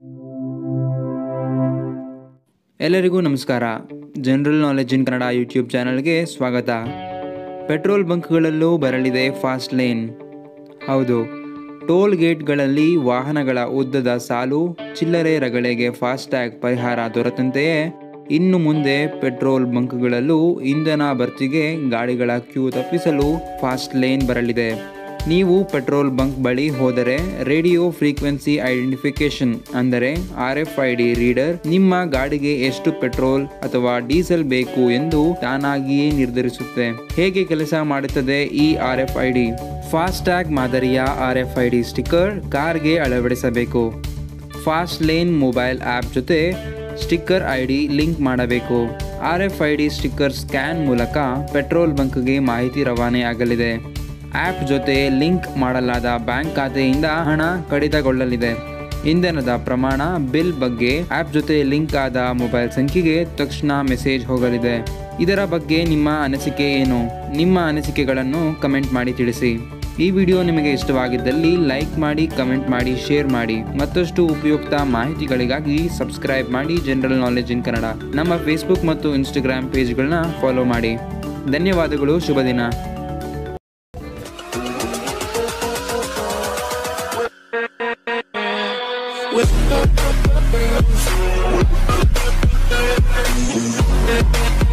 ಎಲ್ಲರಿಗೂ ನಮಸ್ಕಾರ general knowledge in Kannada YouTube ಚಾನಲ್ಗೆ ಸ್ವಾಗತ ಪೆಟ್ರೋಲ್ ಬಂಕ್ಗಳಲ್ಲೂ ಬರಲಿದೆ ಫಾಸ್ಟ್ ಲೇನ್ ಹೌದು ಟೋಲ್ ಗೇಟ್ಗಳಲ್ಲಿ ವಾಹನಗಳ ಉದ್ದದ ಸಾಲು ಚಿಲ್ಲರೆ ರಗಳೆಗೆ ಫಾಸ್ಟ್ಯಾಗ್ ಪರಿಹಾರ ದೊರೆತಂತೆಯೇ ಇನ್ನು ಮುಂದೆ ಪೆಟ್ರೋಲ್ ಬಂಕ್ಗಳಲ್ಲೂ ಇಂಧನ ಭರ್ತಿಗೆ ಗಾಡಿಗಳ ಕ್ಯೂ ತಪ್ಪಿಸಲು ಫಾಸ್ಟ್ ಲೇನ್ ಬರಲಿದೆ ನೀವು ಪೆಟ್ರೋಲ್ ಬಂಕ್ ಬಳಿ ಹೋದರೆ ರೇಡಿಯೋ ಫ್ರೀಕ್ವೆನ್ಸಿ ಐಡೆಂಟಿಫಿಕೇಶನ್ ಅಂದರೆ R F I D reader ನಿಮ್ಮ ಗಾಡಿಗೆ ಎಷ್ಟು ಪೆಟ್ರೋಲ್ ಅಥವಾ ಡೀಸೆಲ್ ಬೇಕು ಎಂದು ತಾನಾಗಿಯೇ ನಿರ್ಧರಿಸುತ್ತೆ ಹೇಗೆ ಕೆಲಸ ಮಾಡುತ್ತದೆ ಈ R F I D FASTag ಮಾದರಿಯ R F I D sticker ಕಾರ್ಗೆ ಅಳವಡಿಸಬೇಕು ಫಾಸ್ಟ್ ಲೇನ್ ಮೊಬೈಲ್ ಆ್ಯಪ್ ಜೊತೆ ಸ್ಟಿಕ್ಕರ್ ಐ ಡಿ ಲಿಂಕ್ ಮಾಡಬೇಕು R F I D sticker scan ಮೂಲಕ ಪೆಟ್ರೋಲ್ ಬಂಕ್ಗೆ ಮಾಹಿತಿ ರವಾನೆ ಆಗಲಿದೆ ಆ್ಯಪ್ ಜೊತೆ ಲಿಂಕ್ ಮಾಡಲಾದ ಬ್ಯಾಂಕ್ ಖಾತೆಯಿಂದ ಹಣ ಕಡಿತಗೊಳ್ಳಲಿದೆ ಇಂಧನದ ಪ್ರಮಾಣ ಬಿಲ್ ಬಗ್ಗೆ ಆ್ಯಪ್ ಜೊತೆ ಲಿಂಕ್ ಆದ ಮೊಬೈಲ್ ಸಂಖ್ಯೆಗೆ ತಕ್ಷಣ ಮೆಸೇಜ್ ಹೋಗಲಿದೆ ಇದರ ಬಗ್ಗೆ ನಿಮ್ಮ ಅನಿಸಿಕೆ ಏನು ನಿಮ್ಮ ಅನಿಸಿಕೆಗಳನ್ನು ಕಮೆಂಟ್ ಮಾಡಿ ತಿಳಿಸಿ ಈ ವಿಡಿಯೋ ನಿಮಗೆ ಇಷ್ಟವಾಗಿದ್ದಲ್ಲಿ ಲೈಕ್ ಮಾಡಿ ಕಮೆಂಟ್ ಮಾಡಿ ಶೇರ್ ಮಾಡಿ ಮತ್ತಷ್ಟು ಉಪಯುಕ್ತ ಮಾಹಿತಿಗಳಿಗಾಗಿ ಸಬ್ಸ್ಕ್ರೈಬ್ ಮಾಡಿ ಜನರಲ್ ನಾಲೆಜ್ ಇನ್ ಕನ್ನಡ ನಮ್ಮ ಫೇಸ್ಬುಕ್ ಮತ್ತು ಇನ್ಸ್ಟಾಗ್ರಾಮ್ ಪೇಜ್ಗಳನ್ನ ಫಾಲೋ ಮಾಡಿ ಧನ್ಯವಾದಗಳು ಶುಭ ದಿನ with